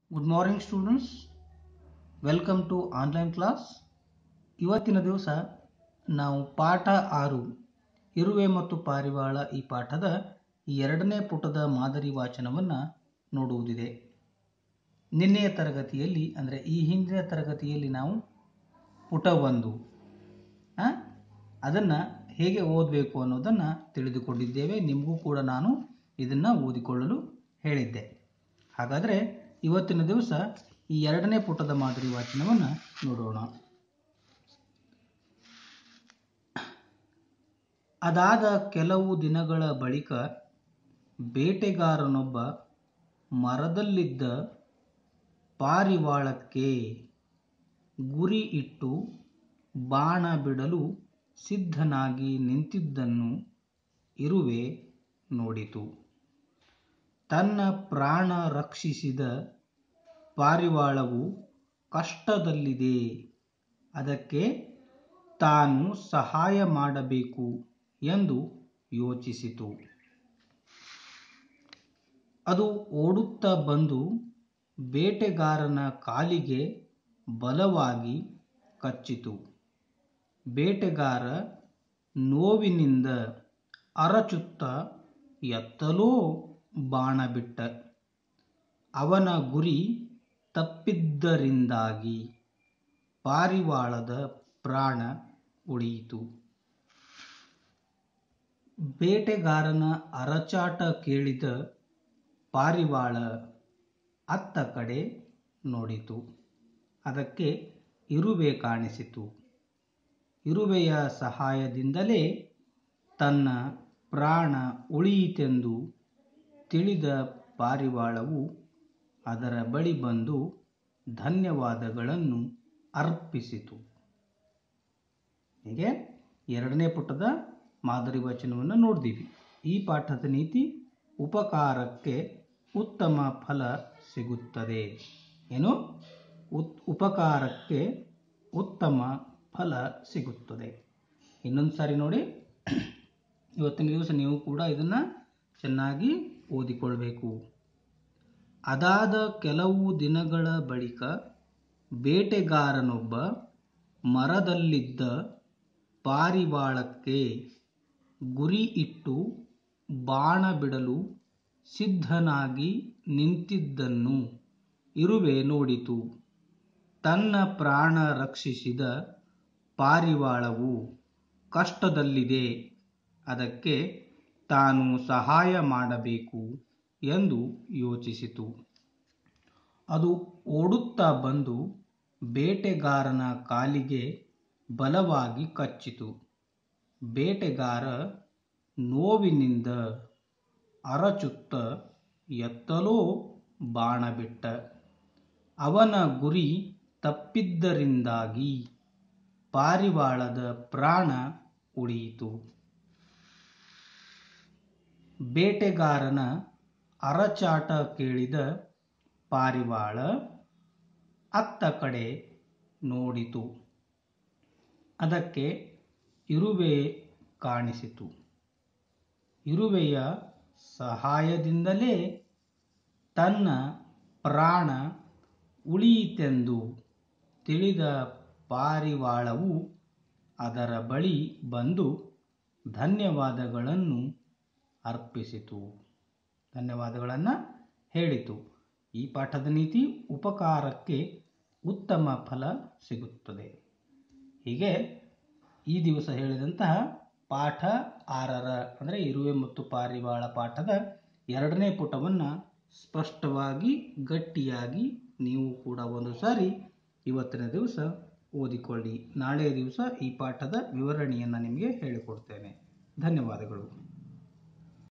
good morning students welcome to online class ಇವತ್ತಿನ ದಿವಸ ನಾವು ಪಾಠ ಆರು ಇರುವೆ ಮತ್ತು ಪಾರಿವಾಳ ಈ ಪಾಠದ ಎರಡನೇ ಪುಟದ ಮಾದರಿ ವಾಚನವನ್ನು ನೋಡುವುದಿದೆ ನಿನ್ನೆಯ ತರಗತಿಯಲ್ಲಿ ಅಂದರೆ ಈ ಹಿಂದಿನ ತರಗತಿಯಲ್ಲಿ ನಾವು ಪುಟ ಒಂದು ಅದನ್ನು ಹೇಗೆ ಓದಬೇಕು ಅನ್ನೋದನ್ನು ತಿಳಿದುಕೊಂಡಿದ್ದೇವೆ ನಿಮಗೂ ಕೂಡ ನಾನು ಇದನ್ನು ಓದಿಕೊಳ್ಳಲು ಹೇಳಿದ್ದೆ ಹಾಗಾದರೆ ಇವತ್ತಿನ ದಿವಸ ಈ ಎರಡನೇ ಪುಟದ ಮಾದರಿ ವಾಚನವನ್ನು ನೋಡೋಣ ಅದಾದ ಕೆಲವು ದಿನಗಳ ಬಳಿಕ ಬೇಟೆಗಾರನೊಬ್ಬ ಮರದಲ್ಲಿದ್ದ ಪಾರಿವಾಳಕ್ಕೆ ಗುರಿ ಇಟ್ಟು ಬಾಣ ಬಿಡಲು ಸಿದ್ಧನಾಗಿ ನಿಂತಿದ್ದನ್ನು ಇರುವೆ ನೋಡಿತು ತನ್ನ ಪ್ರಾಣ ರಕ್ಷಿಸಿದ ಪಾರಿವಾಳವು ಕಷ್ಟದಲ್ಲಿದೆ ಅದಕ್ಕೆ ತಾನು ಸಹಾಯ ಮಾಡಬೇಕು ಎಂದು ಯೋಚಿಸಿತು ಅದು ಓಡುತ್ತಾ ಬಂದು ಬೇಟೆಗಾರನ ಕಾಲಿಗೆ ಬಲವಾಗಿ ಕಚ್ಚಿತು ಬೇಟೆಗಾರ ನೋವಿನಿಂದ ಅರಚುತ್ತ ಎತ್ತಲೋ ಬಾಣ ಬಿಟ್ಟ ಅವನ ಗುರಿ ತಪ್ಪಿದ್ದರಿಂದಾಗಿ ಪಾರಿವಾಳದ ಪ್ರಾಣ ಉಳಿಯಿತು ಬೇಟೆಗಾರನ ಅರಚಾಟ ಕೇಳಿದ ಪಾರಿವಾಳ ಅತ್ತ ಕಡೆ ನೋಡಿತು ಅದಕ್ಕೆ ಇರುವೆ ಕಾಣಿಸಿತು ಇರುವೆಯ ಸಹಾಯದಿಂದಲೇ ತನ್ನ ಪ್ರಾಣ ಉಳಿಯಿತೆಂದು ತಿಳಿದ ಪಾರಿವಾಳವು ಅದರ ಬಳಿ ಬಂದು ಧನ್ಯವಾದಗಳನ್ನು ಅರ್ಪಿಸಿತು ಹೀಗೆ ಎರಡನೇ ಪುಟದ ಮಾದರಿ ವಚನವನ್ನು ನೋಡಿದೀವಿ ಈ ಪಾಠದ ನೀತಿ ಉಪಕಾರಕ್ಕೆ ಉತ್ತಮ ಫಲ ಸಿಗುತ್ತದೆ ಏನು ಉತ್ ಉಪಕಾರಕ್ಕೆ ಉತ್ತಮ ಫಲ ಸಿಗುತ್ತದೆ ಇನ್ನೊಂದು ಸಾರಿ ನೋಡಿ ಇವತ್ತಿನ ದಿವಸ ನೀವು ಕೂಡ ಇದನ್ನು ಚೆನ್ನಾಗಿ ಓದಿಕೊಳ್ಬೇಕು ಅದಾದ ಕೆಲವು ದಿನಗಳ ಬಳಿಕ ಬೇಟೆಗಾರನೊಬ್ಬ ಮರದಲ್ಲಿದ್ದ ಪಾರಿವಾಳಕ್ಕೆ ಗುರಿ ಇಟ್ಟು ಬಾಣ ಬಿಡಲು ಸಿದ್ಧನಾಗಿ ನಿಂತಿದ್ದನ್ನು ಇರುವೆ ನೋಡಿತು ತನ್ನ ಪ್ರಾಣ ರಕ್ಷಿಸಿದ ಪಾರಿವಾಳವು ಕಷ್ಟದಲ್ಲಿದೆ ಅದಕ್ಕೆ ತಾನು ಸಹಾಯ ಮಾಡಬೇಕು ಎಂದು ಯೋಚಿಸಿತು ಅದು ಓಡುತ್ತಾ ಬಂದು ಬೇಟೆಗಾರನ ಕಾಲಿಗೆ ಬಲವಾಗಿ ಕಚ್ಚಿತು ಬೇಟೆಗಾರ ನೋವಿನಿಂದ ಅರಚುತ್ತ ಎತ್ತಲೋ ಬಾಣ ಬಿಟ್ಟ ಅವನ ಗುರಿ ತಪ್ಪಿದ್ದರಿಂದಾಗಿ ಪಾರಿವಾಳದ ಪ್ರಾಣ ಉಳಿಯಿತು ಬೇಟೆಗಾರನ ಅರಚಾಟ ಕೇಳಿದ ಪಾರಿವಾಳ ಅತ್ತ ಕಡೆ ನೋಡಿತು ಅದಕ್ಕೆ ಇರುವೆ ಕಾಣಿಸಿತು ಇರುವೆಯ ಸಹಾಯದಿಂದಲೇ ತನ್ನ ಪ್ರಾಣ ಉಳಿಯಿತೆಂದು ತಿಳಿದ ಪಾರಿವಾಳವು ಅದರ ಬಳಿ ಬಂದು ಧನ್ಯವಾದಗಳನ್ನು ಅರ್ಪಿಸಿತು ಧನ್ಯವಾದಗಳನ್ನು ಹೇಳಿತು ಈ ಪಾಠದ ನೀತಿ ಉಪಕಾರಕ್ಕೆ ಉತ್ತಮ ಫಲ ಸಿಗುತ್ತದೆ ಹೀಗೆ ಈ ದಿವಸ ಹೇಳಿದಂತಹ ಪಾಠ ಆರರ ಅಂದರೆ ಇರುವೆ ಮತ್ತು ಪಾರಿವಾಳ ಪಾಠದ ಎರಡನೇ ಪುಟವನ್ನು ಸ್ಪಷ್ಟವಾಗಿ ಗಟ್ಟಿಯಾಗಿ ನೀವು ಕೂಡ ಒಂದು ಸಾರಿ ಇವತ್ತಿನ ದಿವಸ ಓದಿಕೊಳ್ಳಿ ನಾಳೆಯ ದಿವಸ ಈ ಪಾಠದ ವಿವರಣೆಯನ್ನು ನಿಮಗೆ ಹೇಳಿಕೊಡ್ತೇನೆ ಧನ್ಯವಾದಗಳು